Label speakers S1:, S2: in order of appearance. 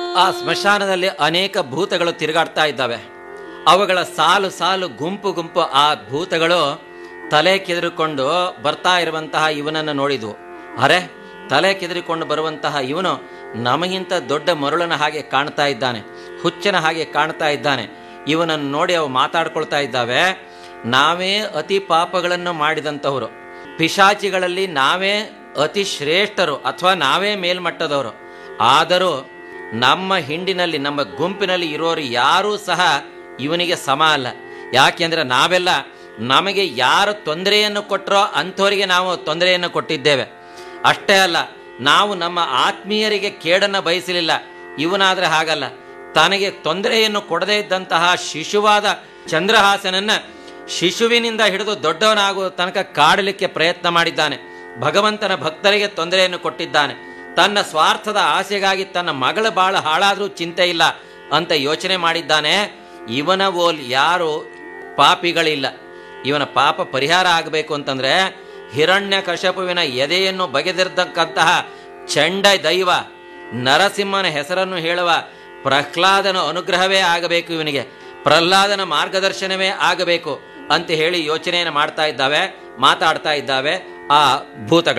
S1: ಆ ಸ್ಮಶಾನದಲ್ಲಿ ಅನೇಕ ಭೂತಗಳು ತಿರುಗಾಡ್ತಾ ಇದ್ದಾವೆ ಅವುಗಳ ಸಾಲು ಸಾಲು ಗುಂಪು ಗುಂಪು ಆ ಭೂತಗಳು ತಲೆ ಕೆದರಿಕೊಂಡು ಬರ್ತಾ ಇರುವಂತಹ ಇವನನ್ನು ನೋಡಿದ್ವು ಅರೆ ತಲೆ ಕೆದರಿಕೊಂಡು ಬರುವಂತಹ ಇವನು ನಮಗಿಂತ ದೊಡ್ಡ ಮರುಳನ ಹಾಗೆ ಕಾಣ್ತಾ ಇದ್ದಾನೆ ಹುಚ್ಚನ ಹಾಗೆ ಕಾಣ್ತಾ ಇದ್ದಾನೆ ಇವನನ್ನು ನೋಡಿ ಅವು ಮಾತಾಡ್ಕೊಳ್ತಾ ಇದ್ದಾವೆ ನಾವೇ ಅತಿ ಪಾಪಗಳನ್ನು ಮಾಡಿದಂಥವ್ರು ಪಿಶಾಚಿಗಳಲ್ಲಿ ನಾವೇ ಅತಿ ಶ್ರೇಷ್ಠರು ಅಥವಾ ನಾವೇ ಮೇಲ್ಮಟ್ಟದವರು ಆದರೂ ನಮ್ಮ ಹಿಂಡಿನಲ್ಲಿ ನಮ್ಮ ಗುಂಪಿನಲ್ಲಿ ಇರೋರು ಯಾರೂ ಸಹ ಇವನಿಗೆ ಸಮ ಅಲ್ಲ ಯಾಕೆಂದ್ರೆ ನಾವೆಲ್ಲ ನಮಗೆ ಯಾರು ತೊಂದರೆಯನ್ನು ಕೊಟ್ಟರೋ ಅಂಥವರಿಗೆ ನಾವು ತೊಂದರೆಯನ್ನು ಕೊಟ್ಟಿದ್ದೇವೆ ಅಷ್ಟೇ ಅಲ್ಲ ನಾವು ನಮ್ಮ ಆತ್ಮೀಯರಿಗೆ ಕೇಡನ್ನು ಬಯಸಲಿಲ್ಲ ಇವನಾದ್ರೆ ಹಾಗಲ್ಲ ತನಗೆ ತೊಂದರೆಯನ್ನು ಕೊಡದೇ ಇದ್ದಂತಹ ಶಿಶುವಾದ ಚಂದ್ರಹಾಸನನ್ನ ಶಿಶುವಿನಿಂದ ಹಿಡಿದು ದೊಡ್ಡವನಾಗುವ ತನಕ ಕಾಡಲಿಕ್ಕೆ ಪ್ರಯತ್ನ ಮಾಡಿದ್ದಾನೆ ಭಗವಂತನ ಭಕ್ತರಿಗೆ ತೊಂದರೆಯನ್ನು ಕೊಟ್ಟಿದ್ದಾನೆ ತನ್ನ ಸ್ವಾರ್ಥದ ಆಸೆಗಾಗಿ ತನ್ನ ಮಗಳ ಬಾಳ ಹಾಳಾದ್ರೂ ಚಿಂತೆ ಇಲ್ಲ ಅಂತ ಯೋಚನೆ ಮಾಡಿದ್ದಾನೆ ಇವನ ಓಲ್ ಯಾರು ಪಾಪಿಗಳಿಲ್ಲ ಇವನ ಪಾಪ ಪರಿಹಾರ ಆಗಬೇಕು ಅಂತಂದ್ರೆ ಹಿರಣ್ಯ ಕಶಪುವಿನ ಎದೆಯನ್ನು ಬಗೆದಿರ್ತಕ್ಕಂತಹ ಚಂಡ ದೈವ ನರಸಿಂಹನ ಹೆಸರನ್ನು ಹೇಳುವ ಪ್ರಹ್ಲಾದನ ಅನುಗ್ರಹವೇ ಆಗಬೇಕು ಇವನಿಗೆ ಪ್ರಹ್ಲಾದನ ಮಾರ್ಗದರ್ಶನವೇ ಆಗಬೇಕು ಅಂತ ಹೇಳಿ ಯೋಚನೆಯನ್ನು ಮಾಡ್ತಾ ಇದ್ದಾವೆ ಮಾತಾಡ್ತಾ ಇದ್ದಾವೆ ಆ ಭೂತಗಳು